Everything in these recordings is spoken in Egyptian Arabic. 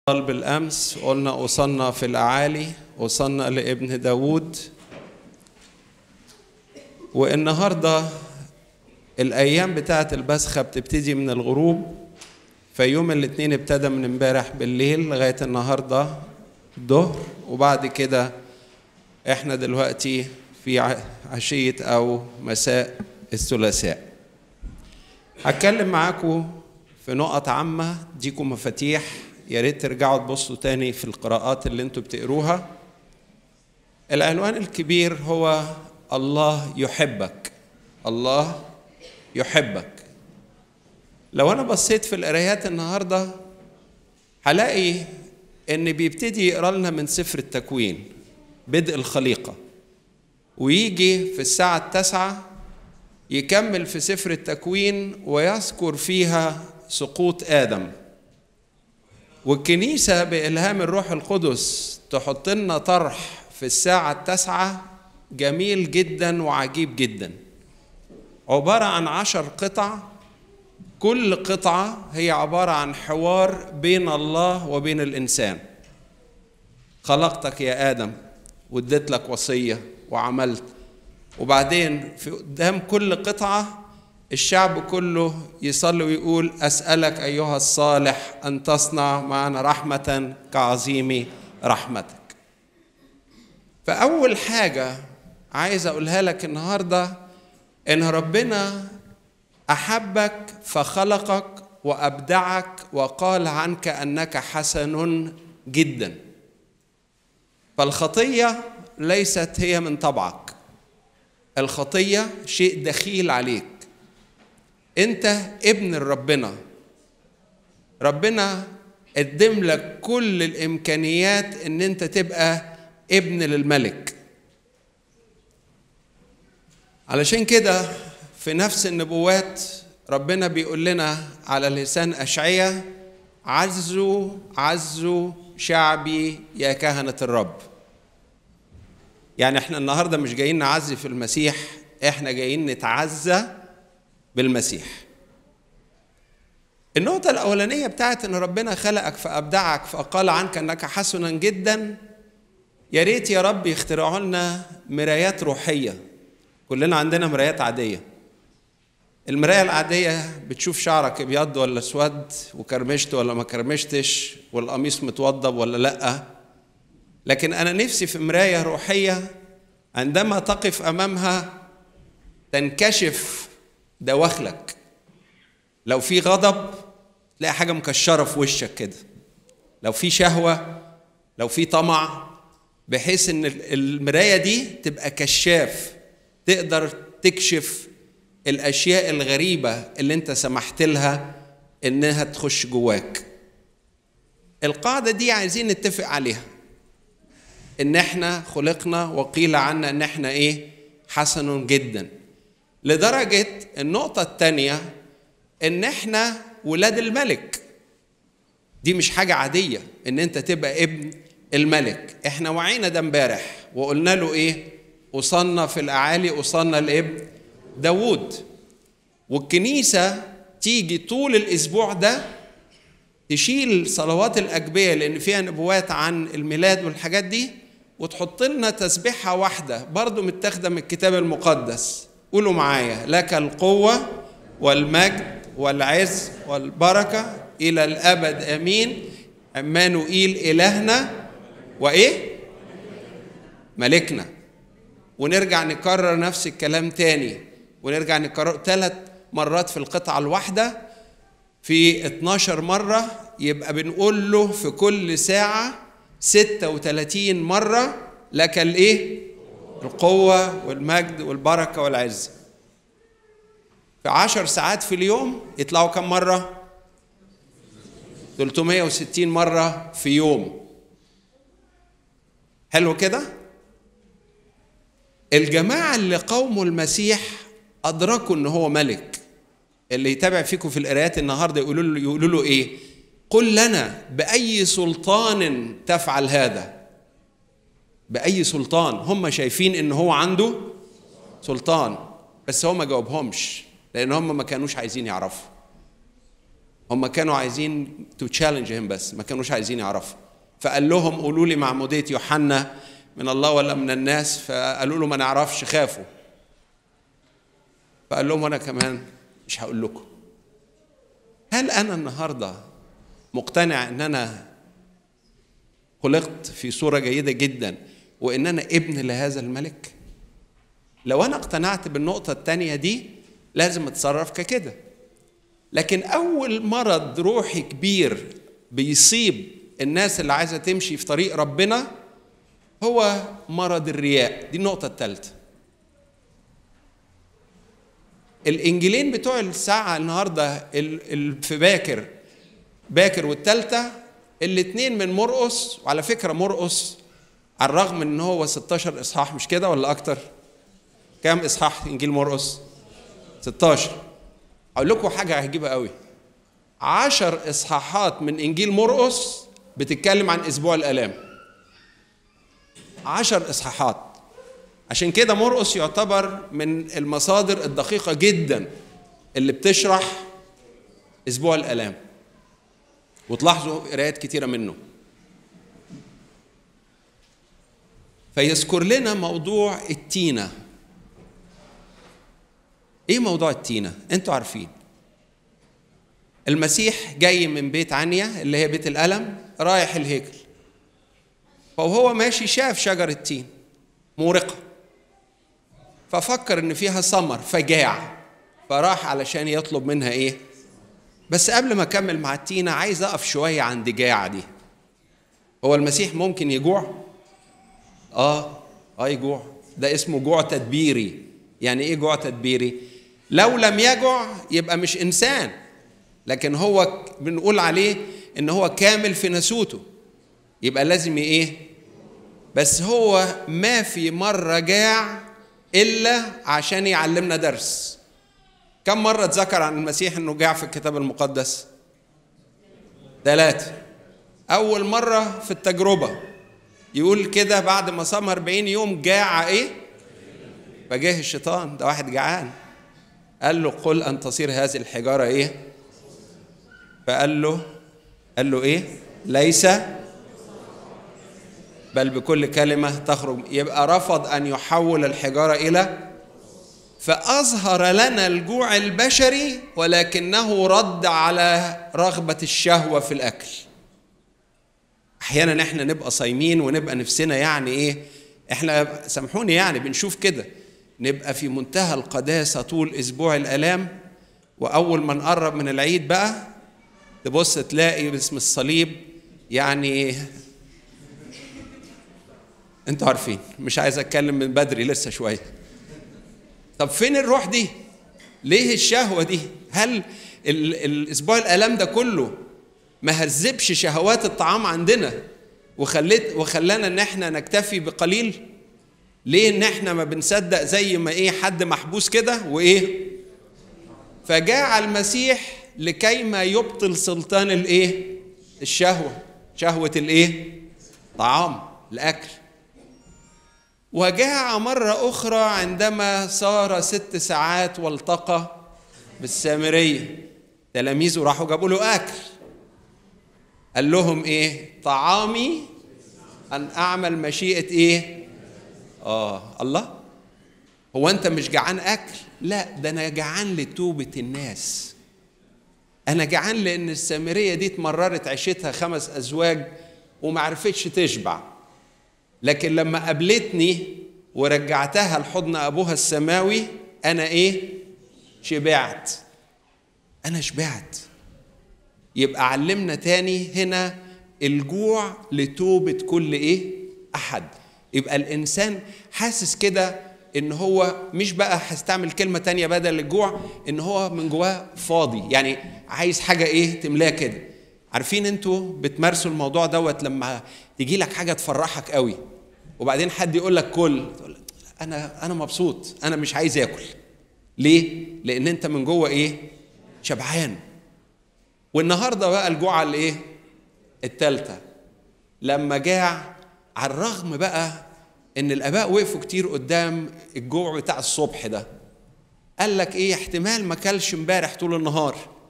بالأمس قلنا وصلنا في الأعالي وصلنا لابن داود والنهاردة الأيام بتاعة البسخة بتبتدي من الغروب فيوم الاثنين ابتدى من امبارح بالليل لغاية النهاردة الظهر وبعد كده احنا دلوقتي في عشية أو مساء الثلاثاء هتكلم معاكم في نقط عامة ديكم مفاتيح يا ريت ترجعوا تبصوا تاني في القراءات اللي انتوا بتقروها العنوان الكبير هو الله يحبك الله يحبك لو انا بصيت في القرايات النهارده هلاقي ان بيبتدي يقرا لنا من سفر التكوين بدء الخليقه ويجي في الساعه التاسعه يكمل في سفر التكوين ويذكر فيها سقوط ادم والكنيسه بالهام الروح القدس تحط لنا طرح في الساعه التاسعه جميل جدا وعجيب جدا عباره عن عشر قطع كل قطعه هي عباره عن حوار بين الله وبين الانسان خلقتك يا ادم واديت لك وصيه وعملت وبعدين في قدام كل قطعه الشعب كله يصلي ويقول اسالك ايها الصالح ان تصنع معنا رحمه كعظيم رحمتك فاول حاجه عايز اقولها لك النهارده ان ربنا احبك فخلقك وابدعك وقال عنك انك حسن جدا فالخطيه ليست هي من طبعك الخطيه شيء دخيل عليك انت ابن ربنا ربنا قدم لك كل الامكانيات ان انت تبقى ابن للملك علشان كده في نفس النبوات ربنا بيقول لنا على لسان أشعية عزوا عزوا شعبي يا كهنة الرب يعني احنا النهاردة مش جايين نعزي في المسيح احنا جايين نتعزى بالمسيح النقطة الأولانية بتاعت إن ربنا خلقك فأبدعك فقال عنك أنك حسنا جدا يا ريت يا رب يخترعوا لنا مرايات روحية كلنا عندنا مرايات عادية المراية العادية بتشوف شعرك ابيض ولا اسود وكرمشت ولا ما كرمشتش والقميص متوضب ولا لأ لكن أنا نفسي في مراية روحية عندما تقف أمامها تنكشف دواخلك لو في غضب تلاقي حاجة مكشرة في وشك كده لو في شهوة لو في طمع بحيث ان المراية دي تبقى كشاف تقدر تكشف الاشياء الغريبه اللي انت سمحت لها انها تخش جواك القاعده دي عايزين نتفق عليها ان احنا خلقنا وقيل عنا ان احنا ايه حسن جدا لدرجه النقطه الثانيه ان احنا ولاد الملك دي مش حاجه عاديه ان انت تبقى ابن الملك احنا وعينا ده امبارح وقلنا له ايه وصلنا في الاعالي وصلنا لابن داوود والكنيسة تيجي طول الأسبوع ده تشيل صلوات الأجبية لأن فيها نبوات عن الميلاد والحاجات دي وتحط لنا تسبيحة واحدة برضو متاخدة من الكتاب المقدس قولوا معايا لك القوة والمجد والعز والبركة إلى الأبد أمين عمانوئيل إلهنا وإيه؟ ملكنا ونرجع نكرر نفس الكلام تاني ونرجع نكرر ثلاث مرات في القطعة الواحدة في 12 مرة يبقى بنقول له في كل ساعة 36 مرة لك الايه؟ القوة والمجد والبركة والعز. في 10 ساعات في اليوم يطلعوا كم مرة؟ 360 مرة في يوم. حلو كده؟ الجماعة اللي قوموا المسيح أدركوا إن هو ملك اللي يتابع فيكم في القرايات النهاردة يقولوا له يقولوا له إيه؟ قل لنا بأي سلطان تفعل هذا؟ بأي سلطان؟ هم شايفين إن هو عنده سلطان بس هو ما جاوبهمش لأن هم ما كانوش عايزين يعرفوا هم كانوا عايزين تو تشالنج هيم بس ما كانوش عايزين يعرفوا فقال لهم قولوا لي معموديه يوحنا من الله ولا من الناس فقالوا له ما نعرفش خافوا فقال لهم انا كمان مش هقول لكم هل انا النهارده مقتنع ان انا خلقت في صوره جيده جدا وان انا ابن لهذا الملك لو انا اقتنعت بالنقطه الثانيه دي لازم اتصرف ككده لكن اول مرض روحي كبير بيصيب الناس اللي عايزه تمشي في طريق ربنا هو مرض الرياء دي النقطه الثالثه الانجيلين بتوع الساعه النهارده في باكر باكر والثالثه الاثنين من مرقس وعلى فكره مرقس على الرغم ان هو 16 اصحاح مش كده ولا اكتر كام اصحاح انجيل مرقس 16 اقول لكم حاجه عجيبه قوي عشر اصحاحات من انجيل مرقس بتتكلم عن اسبوع الالام عشر اصحاحات عشان كده مرقس يعتبر من المصادر الدقيقه جدا اللي بتشرح اسبوع الالام وتلاحظوا قرايات كتيره منه فيذكر لنا موضوع التينه ايه موضوع التينه انتوا عارفين المسيح جاي من بيت عنيا اللي هي بيت الألم رايح الهيكل فهو ماشي شاف شجرة تين مورقة ففكر إن فيها ثمر فجاع فراح علشان يطلب منها إيه بس قبل ما أكمل مع التينة عايز أقف شوية عند جاع دي هو المسيح ممكن يجوع آه آه يجوع ده اسمه جوع تدبيري يعني إيه جوع تدبيري لو لم يجع يبقى مش إنسان لكن هو بنقول عليه ان هو كامل في نسوته يبقى لازم ايه بس هو ما في مره جاع الا عشان يعلمنا درس كم مره اتذكر عن المسيح انه جاع في الكتاب المقدس ثلاثه اول مره في التجربه يقول كده بعد ما صام 40 يوم جاع ايه فجاه الشيطان ده واحد جعان قال له قل ان تصير هذه الحجاره ايه فقال له قال له ايه ليس بل بكل كلمة تخرج يبقى رفض أن يحول الحجارة إلى فأظهر لنا الجوع البشري ولكنه رد على رغبة الشهوة في الأكل أحيانا إحنا نبقى صايمين ونبقى نفسنا يعني إيه إحنا سامحوني يعني بنشوف كده نبقى في منتهى القداسة طول أسبوع الآلام وأول ما نقرب من العيد بقى تبص تلاقي باسم الصليب يعني انتوا عارفين مش عايز اتكلم من بدري لسه شويه طب فين الروح دي ليه الشهوه دي هل الاسبوع الالام ده كله ما هذبش شهوات الطعام عندنا وخلت وخلانا ان احنا نكتفي بقليل ليه ان احنا ما بنصدق زي ما ايه حد محبوس كده وايه فجاء المسيح لكي ما يبطل سلطان الايه الشهوه شهوه الايه طعام الاكل وجاع مرة أخرى عندما صار ست ساعات والتقى بالسامرية تلاميذه راحوا جابوا له أكل قال لهم إيه طعامي أن أعمل مشيئة إيه آه الله هو أنت مش جعان أكل لا ده أنا جعان لتوبة الناس أنا جعان لأن السامرية دي اتمررت عيشتها خمس أزواج وما عرفتش تشبع لكن لما قابلتني ورجعتها لحضن ابوها السماوي انا ايه شبعت انا شبعت يبقى علمنا تاني هنا الجوع لتوبة كل ايه احد يبقى الانسان حاسس كده ان هو مش بقى هستعمل كلمة تانية بدل الجوع ان هو من جواه فاضي يعني عايز حاجة ايه تملاه كده عارفين انتوا بتمارسوا الموضوع دوت لما تيجي لك حاجه تفرحك قوي وبعدين حد يقول لك كل تقول انا انا مبسوط انا مش عايز اكل ليه لان انت من جوه ايه شبعان والنهارده بقى الجوعه الايه الثالثه لما جاع على الرغم بقى ان الاباء وقفوا كتير قدام الجوع بتاع الصبح ده قال لك ايه احتمال ما كلش امبارح طول النهار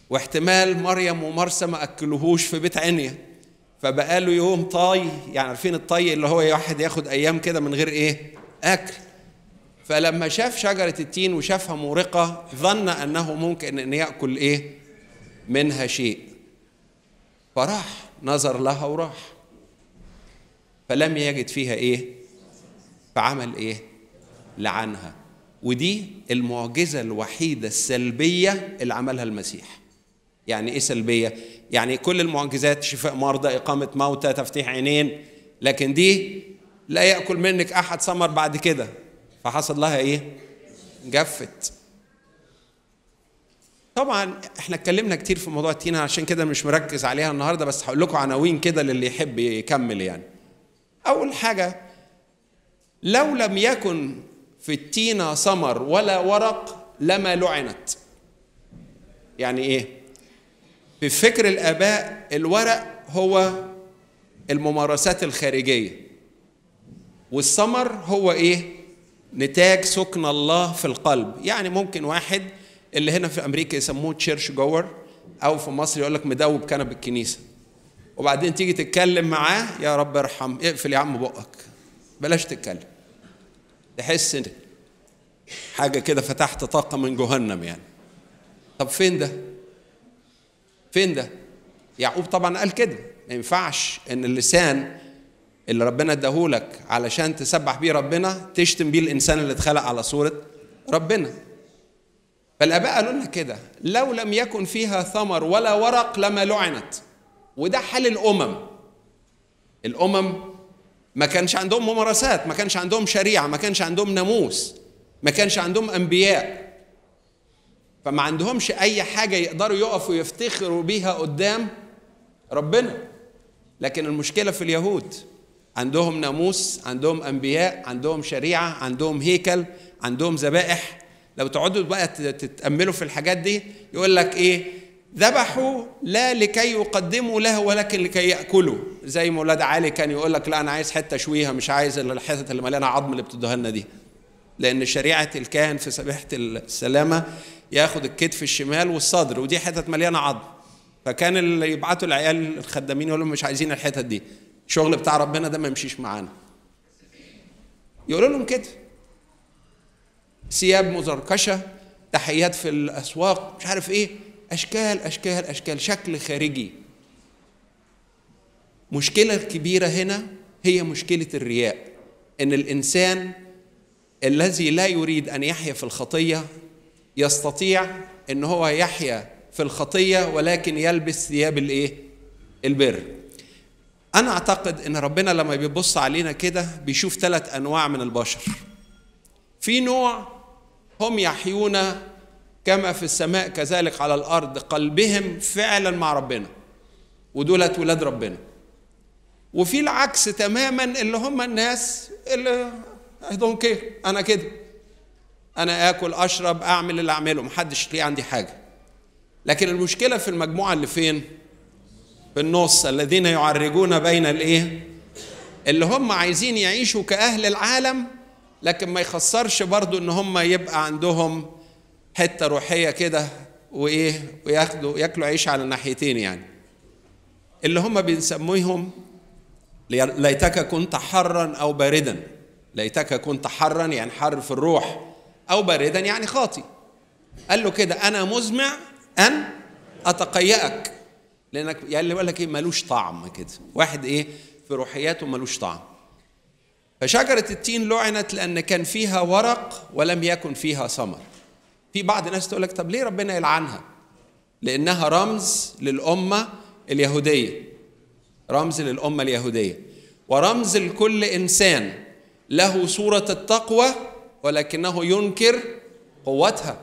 واحتمال مريم ومرسى ما اكلوهوش في بيت عنيا فبقى له يوم طاي يعني عارفين الطي اللي هو واحد ياخد ايام كده من غير ايه اكل فلما شاف شجرة التين وشافها مورقة ظن أنه ممكن أن يأكل إيه منها شيء فراح نظر لها وراح فلم يجد فيها إيه فعمل إيه لعنها ودي المعجزة الوحيدة السلبية اللي عملها المسيح يعني إيه سلبية؟ يعني كل المعجزات شفاء مرضى إقامة موتى تفتيح عينين لكن دي لا يأكل منك أحد ثمر بعد كده فحصل لها ايه جفت طبعا احنا اتكلمنا كتير في موضوع التينة عشان كده مش مركز عليها النهارده بس هقول لكم عناوين كده للي يحب يكمل يعني اول حاجه لو لم يكن في التينة ثمر ولا ورق لما لعنت يعني ايه في فكر الاباء الورق هو الممارسات الخارجيه والثمر هو ايه نتاج سكن الله في القلب يعني ممكن واحد اللي هنا في امريكا يسموه تشيرش جوور او في مصر يقول لك مدوب كنب الكنيسه وبعدين تيجي تتكلم معاه يا رب ارحم اقفل يا عم بقك بلاش تتكلم تحس ان حاجه كده فتحت طاقه من جهنم يعني طب فين ده فين ده يعقوب طبعا قال كده ما ينفعش ان اللسان اللي ربنا اداهولك علشان تسبح بيه ربنا تشتم بيه الانسان اللي اتخلق على صوره ربنا فالاباء قالوا لنا كده لو لم يكن فيها ثمر ولا ورق لما لعنت وده حال الامم الامم ما كانش عندهم ممارسات ما كانش عندهم شريعه ما كانش عندهم ناموس ما كانش عندهم انبياء فما عندهمش اي حاجه يقدروا يقفوا يفتخروا بيها قدام ربنا لكن المشكله في اليهود عندهم ناموس عندهم انبياء عندهم شريعه عندهم هيكل عندهم ذبائح لو تقعدوا بقى تتاملوا في الحاجات دي يقول لك ايه ذبحوا لا لكي يقدموا له ولكن لكي ياكلوا زي ما ولاد علي كان يقول لك لا انا عايز حته شويها مش عايز الحتت اللي مليانه عظم اللي بتدوها لنا دي لان شريعه الكاهن في سبيحه السلامه ياخد الكتف الشمال والصدر ودي حتت مليانه عظم فكان اللي يبعتوا العيال الخدامين يقول لهم مش عايزين الحتت دي الشغل بتاع ربنا ده ما يمشيش معانا يقولوا لهم كده ثياب مزركشه تحيات في الاسواق مش عارف ايه اشكال اشكال اشكال شكل خارجي مشكله كبيره هنا هي مشكله الرياء ان الانسان الذي لا يريد ان يحيا في الخطيه يستطيع ان هو يحيا في الخطيه ولكن يلبس ثياب الايه البر انا اعتقد ان ربنا لما بيبص علينا كده بيشوف ثلاث انواع من البشر في نوع هم يحيون كما في السماء كذلك على الارض قلبهم فعلا مع ربنا ودولت ولاد ربنا وفي العكس تماما اللي هم الناس اللي اي دونت كير انا كده انا اكل اشرب اعمل اللي اعمله محدش ليه عندي حاجه لكن المشكله في المجموعه اللي فين في النص الذين يعرجون بين الايه اللي هم عايزين يعيشوا كاهل العالم لكن ما يخسرش برضو ان هم يبقى عندهم حته روحيه كده وايه وياخدوا ياكلوا عيش على الناحيتين يعني اللي هم بنسميهم ليتك كنت حرا او باردا ليتك كنت حرا يعني حر في الروح او باردا يعني خاطي قال له كده انا مزمع ان اتقيأك لانك يعني اللي بيقول لك ايه ملوش طعم كده واحد ايه في روحياته ملوش طعم فشجرة التين لعنت لأن كان فيها ورق ولم يكن فيها ثمر. في بعض الناس تقول لك طب ليه ربنا يلعنها؟ لأنها رمز للأمة اليهودية. رمز للأمة اليهودية. ورمز لكل إنسان له صورة التقوى ولكنه ينكر قوتها.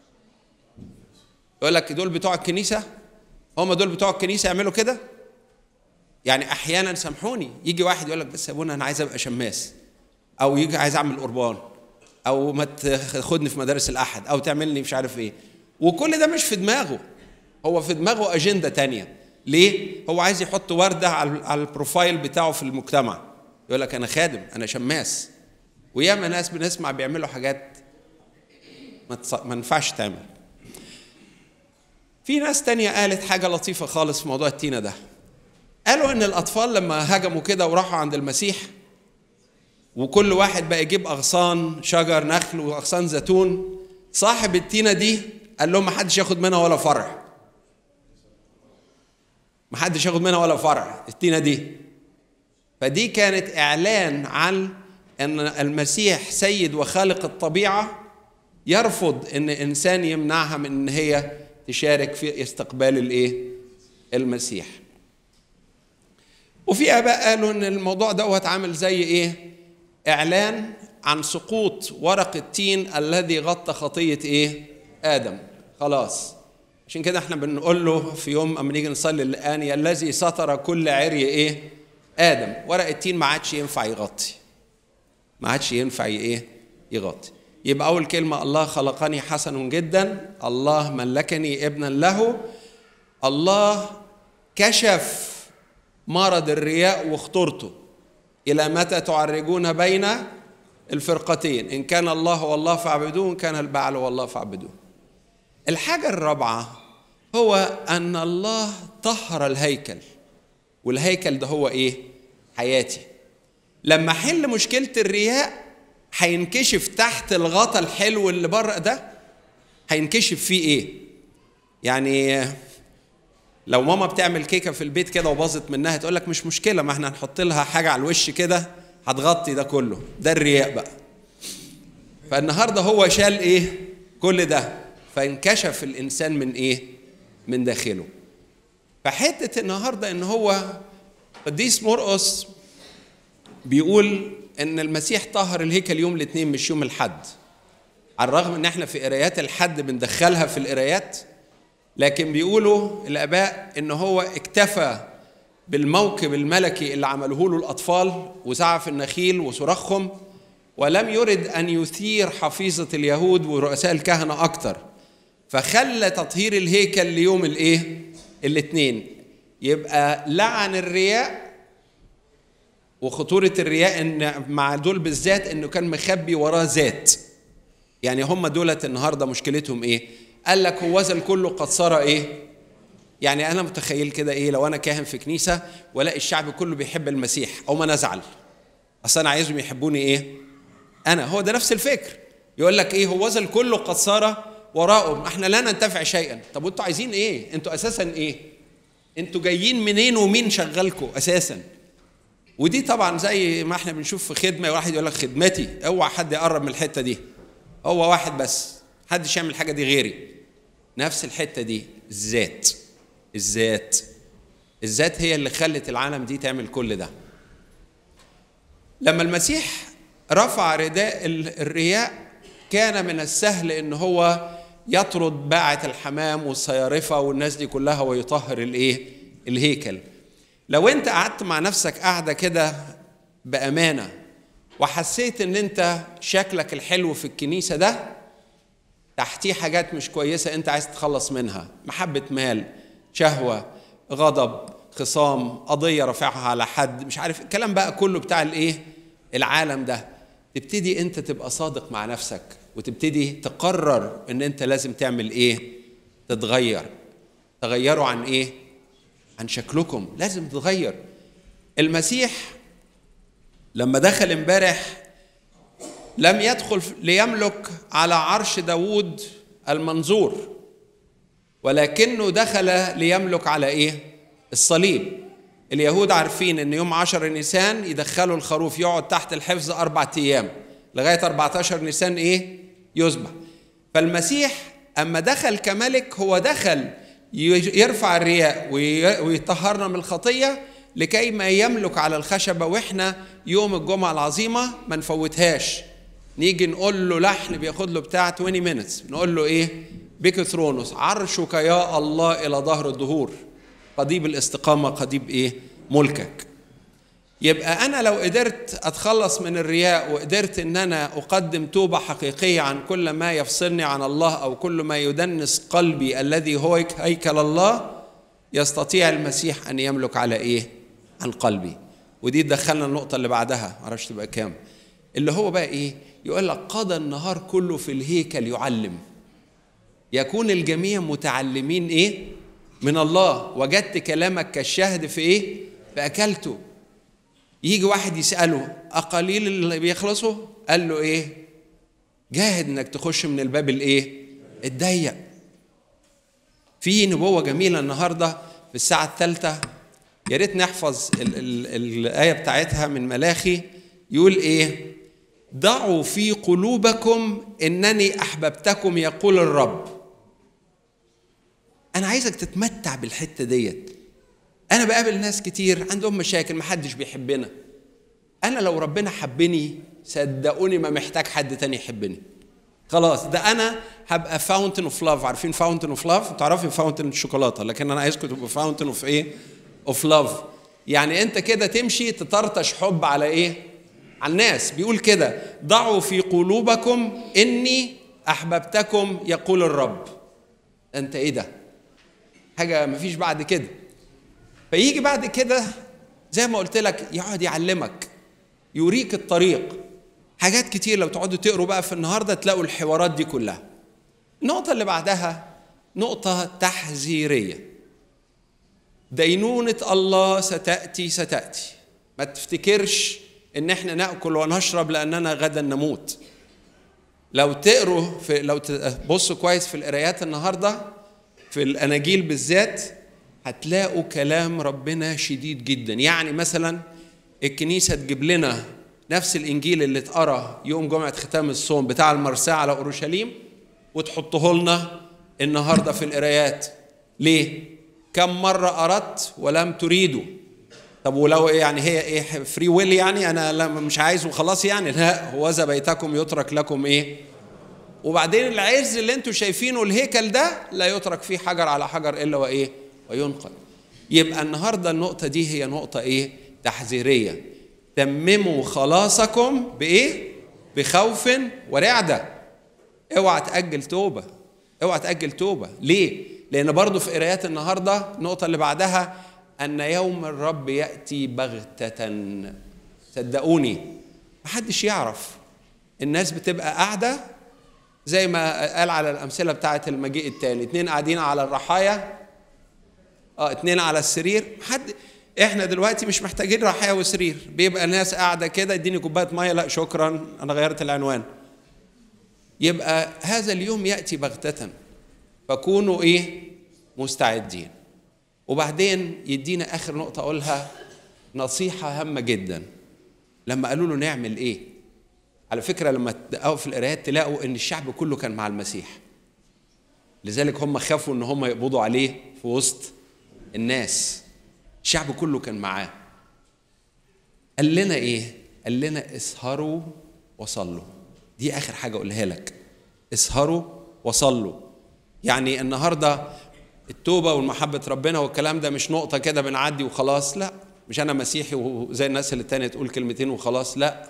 يقول لك دول بتوع الكنيسة هم دول بتوع الكنيسة يعملوا كده؟ يعني احيانا سامحوني يجي واحد يقول لك بس يا ابونا انا عايز ابقى شماس او يجي عايز اعمل قربان او ما تاخدني في مدارس الاحد او تعملني مش عارف ايه وكل ده مش في دماغه هو في دماغه اجنده تانية ليه هو عايز يحط ورده على البروفايل بتاعه في المجتمع يقول لك انا خادم انا شماس وياما ناس بنسمع بيعملوا حاجات ما, تص... ما ينفعش تعمل في ناس تانية قالت حاجة لطيفة خالص في موضوع التينة ده قالوا ان الاطفال لما هجموا كده وراحوا عند المسيح وكل واحد بقى يجيب اغصان شجر نخل واغصان زيتون صاحب التينه دي قال لهم ما حدش ياخد منها ولا فرع ما حدش ياخد منها ولا فرع التينه دي فدي كانت اعلان عن ان المسيح سيد وخالق الطبيعه يرفض ان انسان يمنعها من ان هي تشارك في استقبال الايه المسيح وفي اباء قالوا ان الموضوع دوت عامل زي ايه اعلان عن سقوط ورق التين الذي غطى خطيه ايه ادم خلاص عشان كده احنا بنقول له في يوم اما نيجي نصلي الان يا الذي ستر كل عري ايه ادم ورق التين ما عادش ينفع يغطي ما عادش ينفع ايه يغطي يبقى اول كلمه الله خلقني حسن جدا الله ملكني ابنا له الله كشف مرض الرياء وخطورته إلى متى تعرجون بين الفرقتين إن كان الله هو الله فاعبدوه إن كان البعل هو الله فاعبدوه الحاجة الرابعة هو أن الله طهر الهيكل والهيكل ده هو إيه؟ حياتي لما حل مشكلة الرياء هينكشف تحت الغطا الحلو اللي بره ده هينكشف فيه إيه؟ يعني لو ماما بتعمل كيكه في البيت كده وباظت منها تقول لك مش مشكله ما احنا هنحط لها حاجه على الوش كده هتغطي ده كله ده الرياء بقى فالنهارده هو شال ايه كل ده فانكشف الانسان من ايه من داخله فحته النهارده ان هو قديس مرقس بيقول ان المسيح طهر الهيكل يوم الاثنين مش يوم الحد على الرغم ان احنا في قرايات الحد بندخلها في القرايات لكن بيقولوا الاباء ان هو اكتفى بالموكب الملكي اللي عملوه له الاطفال وزعف النخيل وصراخهم ولم يرد ان يثير حفيظه اليهود ورؤساء الكهنه اكتر فخلى تطهير الهيكل ليوم الايه الاثنين يبقى لعن الرياء وخطوره الرياء ان مع دول بالذات انه كان مخبي وراه ذات يعني هم دولت النهارده مشكلتهم ايه قال لك هوذا الكل قد صار ايه يعني انا متخيل كده ايه لو انا كاهن في كنيسه والاقي الشعب كله بيحب المسيح او ما نزعل اصل انا عايزهم يحبوني ايه انا هو ده نفس الفكر يقول لك ايه هوذا الكل قد صار وراءهم احنا لا ننتفع شيئا طب وانتوا عايزين ايه انتوا اساسا ايه انتوا جايين منين ومين شغلكم اساسا ودي طبعا زي ما احنا بنشوف في خدمه واحد يقول لك خدمتي اوعى حد يقرب من الحته دي هو واحد بس محدش يعمل الحاجه دي غيري نفس الحته دي الذات الذات الذات هي اللي خلت العالم دي تعمل كل ده لما المسيح رفع رداء الرياء كان من السهل ان هو يطرد باعة الحمام والصيارفة والناس دي كلها ويطهر الايه الهيكل لو انت قعدت مع نفسك قاعدة كده بأمانة وحسيت ان انت شكلك الحلو في الكنيسة ده تحتيه حاجات مش كويسة انت عايز تتخلص منها محبة مال شهوة غضب خصام قضية رافعها على حد مش عارف الكلام بقى كله بتاع الايه العالم ده تبتدي انت تبقى صادق مع نفسك وتبتدي تقرر ان انت لازم تعمل ايه تتغير تغيروا عن ايه عن شكلكم لازم تتغير المسيح لما دخل امبارح لم يدخل ليملك على عرش داوود المنظور ولكنه دخل ليملك على ايه الصليب اليهود عارفين ان يوم عشر نيسان يدخلوا الخروف يقعد تحت الحفظ اربع ايام لغايه 14 نيسان ايه يذبح فالمسيح اما دخل كملك هو دخل يرفع الرياء ويطهرنا من الخطيه لكي ما يملك على الخشبه واحنا يوم الجمعه العظيمه ما نفوتهاش نيجي نقول له لحن بياخد له بتاع 20 مينتس نقول له ايه بك ثرونوس عرشك يا الله الى ظهر الدهور قضيب الاستقامه قضيب ايه ملكك يبقى انا لو قدرت اتخلص من الرياء وقدرت ان انا اقدم توبه حقيقيه عن كل ما يفصلني عن الله او كل ما يدنس قلبي الذي هو هيكل الله يستطيع المسيح ان يملك على ايه عن قلبي ودي تدخلنا النقطه اللي بعدها معرفش تبقى كام اللي هو بقى ايه يقول لك قضى النهار كله في الهيكل يعلم يكون الجميع متعلمين ايه من الله وجدت كلامك كالشهد في ايه فاكلته يجي واحد يساله اقليل اللي بيخلصوا قال له ايه جاهد انك تخش من الباب الايه الضيق في نبوه جميله النهارده في الساعه الثالثه يا ريت نحفظ ال ال الايه بتاعتها من ملاخي يقول ايه ضعوا في قلوبكم انني احببتكم يقول الرب انا عايزك تتمتع بالحته ديت انا بقابل ناس كتير عندهم مشاكل محدش بيحبنا انا لو ربنا حبني صدقوني ما محتاج حد تاني يحبني خلاص ده انا هبقى فاونتن اوف لاف عارفين فاونتن اوف لاف تعرفي فاونتن الشوكولاته لكن انا عايزكم تبقوا فاونتن اوف ايه اوف لاف يعني انت كده تمشي تطرطش حب على ايه على الناس بيقول كده ضعوا في قلوبكم اني احببتكم يقول الرب انت ايه ده حاجه مفيش بعد كده فيجي بعد كده زي ما قلت لك يقعد يعلمك يوريك الطريق حاجات كتير لو تقعدوا تقروا بقى في النهارده تلاقوا الحوارات دي كلها النقطه اللي بعدها نقطه تحذيريه دينونه الله ستاتي ستاتي ما تفتكرش ان احنا ناكل ونشرب لاننا غدا نموت لو تقروا في لو تبصوا كويس في القرايات النهارده في الاناجيل بالذات هتلاقوا كلام ربنا شديد جدا يعني مثلا الكنيسه تجيب لنا نفس الانجيل اللي اتقرا يوم جمعه ختام الصوم بتاع المرساه على اورشليم وتحطه لنا النهارده في القرايات ليه كم مره اردت ولم تريدوا طب ولو إيه يعني هي ايه فري ويل يعني انا لا مش عايز وخلاص يعني لا هو ذا بيتكم يترك لكم ايه وبعدين العز اللي انتم شايفينه الهيكل ده لا يترك فيه حجر على حجر الا وايه وينقل يبقى النهارده النقطه دي هي نقطه ايه تحذيريه تمموا خلاصكم بايه بخوف ورعده اوعى تاجل توبه اوعى تاجل توبه ليه لان برضه في قرايات النهارده النقطه اللي بعدها ان يوم الرب ياتي بغته صدقوني محدش يعرف الناس بتبقى قاعده زي ما قال على الامثله بتاعه المجيء التاني اتنين قاعدين على الرحايا اه اتنين على السرير حد احنا دلوقتي مش محتاجين رحايا وسرير بيبقى ناس قاعده كده اديني كوبايه ميه لا شكرا انا غيرت العنوان يبقى هذا اليوم ياتي بغته فكونوا ايه مستعدين وبعدين يدينا اخر نقطه اقولها نصيحه هامه جدا لما قالوا له نعمل ايه على فكره لما تقوا في القرايات تلاقوا ان الشعب كله كان مع المسيح لذلك هم خافوا ان هم يقبضوا عليه في وسط الناس الشعب كله كان معاه قال لنا ايه قال لنا اسهروا وصلوا دي اخر حاجه اقولها لك اسهروا وصلوا يعني النهارده التوبه والمحبه ربنا والكلام ده مش نقطه كده بنعدي وخلاص لا مش انا مسيحي وزي الناس اللي التانية تقول كلمتين وخلاص لا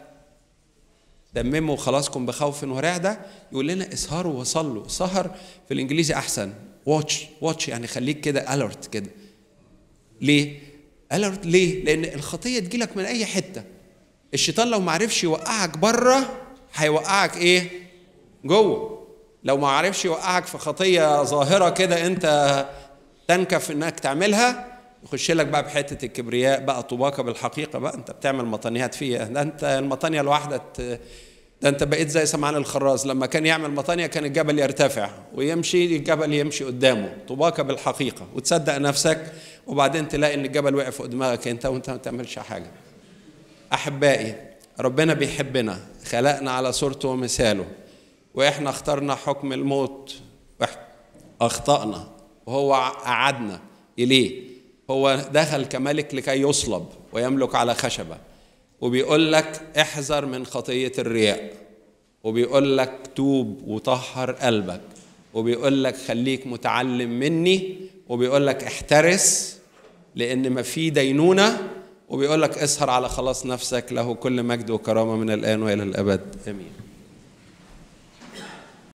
تمموا خلاصكم بخوف ورعده يقول لنا اسهروا وصلوا سهر في الانجليزي احسن واتش واتش يعني خليك كده الرت كده ليه الرت ليه لان الخطيه تجيلك من اي حته الشيطان لو ما عرفش يوقعك بره هيوقعك ايه جوه لو ما عرفش يوقعك في خطيه ظاهره كده انت تنكف انك تعملها يخش لك بقى بحته الكبرياء بقى طباقه بالحقيقه بقى انت بتعمل مطانيات فيها ده انت المطانيه الواحده ده انت بقيت زي سمعان الخراز لما كان يعمل مطانيه كان الجبل يرتفع ويمشي الجبل يمشي قدامه طباقه بالحقيقه وتصدق نفسك وبعدين تلاقي ان الجبل وقع فوق دماغك انت وانت ما تعملش حاجه احبائي ربنا بيحبنا خلقنا على صورته ومثاله واحنا اخترنا حكم الموت اخطانا وهو قعدنا اليه هو دخل كملك لكي يصلب ويملك على خشبه وبيقول لك احذر من خطيه الرياء وبيقول لك توب وطهر قلبك وبيقول لك خليك متعلم مني وبيقول لك احترس لان ما في دينونه وبيقول لك اسهر على خلاص نفسك له كل مجد وكرامه من الان والى الابد امين